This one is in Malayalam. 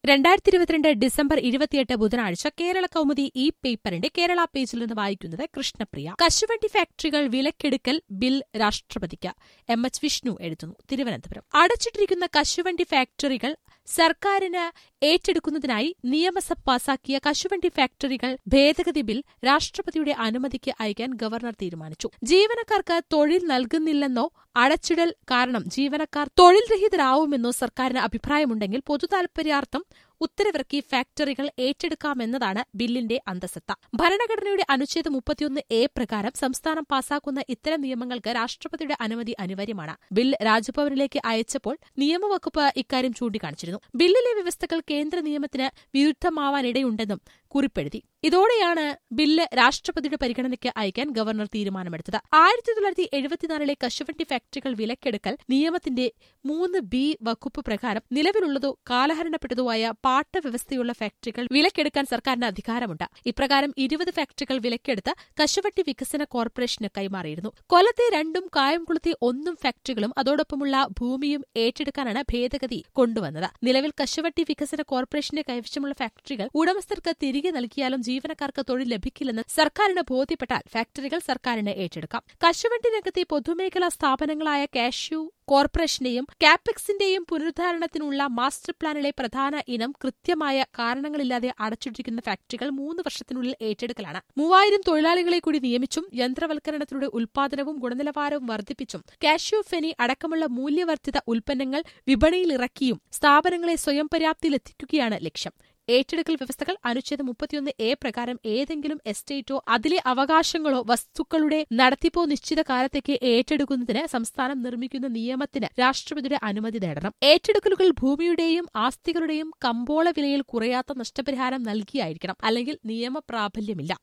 രണ്ടായിരത്തി ഇരുപത്തിരണ്ട് ഡിസംബർ ഇരുപത്തിയെട്ട് ബുധനാഴ്ച കേരള കൗമുദി ഈ പേപ്പറിന്റെ കേരള പേജിൽ നിന്ന് വായിക്കുന്നത് കൃഷ്ണപ്രിയ കശുവണ്ടി ഫാക്ടറികൾ വിലക്കെടുക്കൽ ബിൽ രാഷ്ട്രപതിക്ക് എം എച്ച് വിഷ്ണു എഴുതുന്നു തിരുവനന്തപുരം അടച്ചിട്ടിരിക്കുന്ന കശുവണ്ടി ഫാക്ടറികൾ സർക്കാരിന് ഏറ്റെടുക്കുന്നതിനായി നിയമസഭ പാസാക്കിയ കശുവണ്ടി ഫാക്ടറികൾ ഭേദഗതി ബിൽ രാഷ്ട്രപതിയുടെ അനുമതിക്ക് അയക്കാൻ ഗവർണർ തീരുമാനിച്ചു ജീവനക്കാർക്ക് തൊഴിൽ നൽകുന്നില്ലെന്നോ അടച്ചിടൽ കാരണം ജീവനക്കാർ തൊഴിൽ രഹിതരാവുമെന്നോ സർക്കാരിന് അഭിപ്രായമുണ്ടെങ്കിൽ പൊതുതാൽപര്യാർത്ഥം ഉത്തരവിറക്കി ഫാക്ടറികൾ ഏറ്റെടുക്കാമെന്നതാണ് ബില്ലിന്റെ അന്തസത്ത ഭരണഘടനയുടെ അനുച്ഛേദം മുപ്പത്തിയൊന്ന് എ പ്രകാരം സംസ്ഥാനം പാസാക്കുന്ന ഇത്തരം നിയമങ്ങൾക്ക് രാഷ്ട്രപതിയുടെ അനുമതി അനിവാര്യമാണ് ബിൽ രാജ്ഭവനിലേക്ക് അയച്ചപ്പോൾ നിയമവകുപ്പ് ഇക്കാര്യം ചൂണ്ടിക്കാണിച്ചിരുന്നു ബില്ലിലെ വ്യവസ്ഥകൾ കേന്ദ്ര നിയമത്തിന് വിരുദ്ധമാവാനിടയുണ്ടെന്നും കുറിപ്പെഴുതി ഇതോടെയാണ് ബില്ല് രാഷ്ട്രപതിയുടെ പരിഗണനയ്ക്ക് അയക്കാൻ ഗവർണർ തീരുമാനമെടുത്തത് ആയിരത്തി തൊള്ളായിരത്തി എഴുപത്തിനാലിലെ കശുവണ്ടി ഫാക്ടറികൾ വിലക്കെടുക്കൽ നിയമത്തിന്റെ മൂന്ന് ബി വകുപ്പ് പ്രകാരം നിലവിലുള്ളതോ കാലഹരണപ്പെട്ടതോ ആയ പാട്ട വ്യവസ്ഥയുള്ള ഫാക്ടറികൾ വിലക്കെടുക്കാൻ സർക്കാരിന് അധികാരമുണ്ട് ഇപ്രകാരം ഇരുപത് ഫാക്ടറികൾ വിലക്കെടുത്ത് കശുവണ്ടി വികസന കോർപ്പറേഷന് കൈമാറിയിരുന്നു കൊല്ലത്തെ രണ്ടും കായംകുളത്തെ ഒന്നും ഫാക്ടറികളും അതോടൊപ്പമുള്ള ഭൂമിയും ഏറ്റെടുക്കാനാണ് ഭേദഗതി കൊണ്ടുവന്നത് നിലവിൽ കശുവണ്ടി വികസന കോർപ്പറേഷന്റെ കൈവശമുള്ള ഫാക്ടറികൾ ഉടമസ്ഥർക്ക് തിരികെ നൽകിയാലും ജീവനക്കാർക്ക് തൊഴിൽ ലഭിക്കില്ലെന്ന് സർക്കാരിന് ബോധ്യപ്പെട്ടാൽ ഫാക്ടറികൾ സർക്കാരിന് ഏറ്റെടുക്കാം കശുവണ്ടി രംഗത്തെ പൊതുമേഖലാ സ്ഥാപനങ്ങളായ കാഷ്യൂ കോർപ്പറേഷന്റെയും കാപെക്സിന്റെയും പുനരുദ്ധാരണത്തിനുള്ള മാസ്റ്റർ പ്ലാനിലെ പ്രധാന ഇനം കൃത്യമായ കാരണങ്ങളില്ലാതെ അടച്ചിട്ടിരിക്കുന്ന ഫാക്ടറികൾ മൂന്ന് വർഷത്തിനുള്ളിൽ ഏറ്റെടുക്കലാണ് മൂവായിരം തൊഴിലാളികളെ കൂടി നിയമിച്ചും യന്ത്രവൽക്കരണത്തിലൂടെ ഉൽപാദനവും ഗുണനിലവാരവും വർദ്ധിപ്പിച്ചും കാഷ്യൂ ഫെനി അടക്കമുള്ള മൂല്യവർദ്ധിത ഉൽപ്പന്നങ്ങൾ വിപണിയിലിറക്കിയും സ്ഥാപനങ്ങളെ സ്വയം പര്യാപ്തിയിലെത്തിക്കുകയാണ് ലക്ഷ്യം ഏറ്റെടുക്കൽ വ്യവസ്ഥകൾ അനുച്ഛേദം മുപ്പത്തിയൊന്ന് എ പ്രകാരം ഏതെങ്കിലും എസ്റ്റേറ്റോ അതിലെ അവകാശങ്ങളോ വസ്തുക്കളുടെ നടത്തിപ്പോ നിശ്ചിത കാലത്തേക്ക് ഏറ്റെടുക്കുന്നതിന് സംസ്ഥാനം നിർമ്മിക്കുന്ന നിയമത്തിന് രാഷ്ട്രപതിയുടെ അനുമതി നേടണം ഏറ്റെടുക്കലുകൾ ഭൂമിയുടെയും ആസ്തികളുടെയും കമ്പോള വിലയിൽ കുറയാത്ത നഷ്ടപരിഹാരം നൽകിയായിരിക്കണം അല്ലെങ്കിൽ നിയമപ്രാബല്യമില്ല